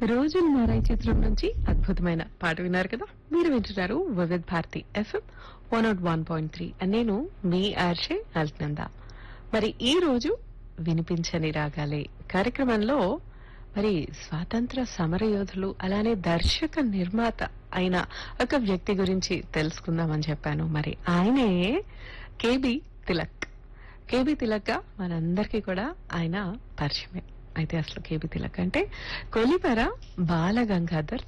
రోజులు మారాయి చిత్రం నుంచి అద్భుతమైన పాట విన్నారు కదా మీరు వింటున్నారు Vividh Bharati FM one nought one point three నేను మీ ఆర్షే అల్నంద మరి ఈ రోజు వినిపించని రాగాలే కార్యక్రమంలో మరి స్వాతంత్ర సమరయోధులు అలానే దర్శక నిర్మాత అయిన ఒక వ్యక్తి గురించి తెలుసుకుందామని చెప్పాను మరి ఆయనే కేబి తిలక్ కేబి తిలక్ గా మనందరికీ కూడా ఆయన పరిచయమే అయితే అసలు కేబి తిలక్ అంటే కొలిపర బాల గంగాధర్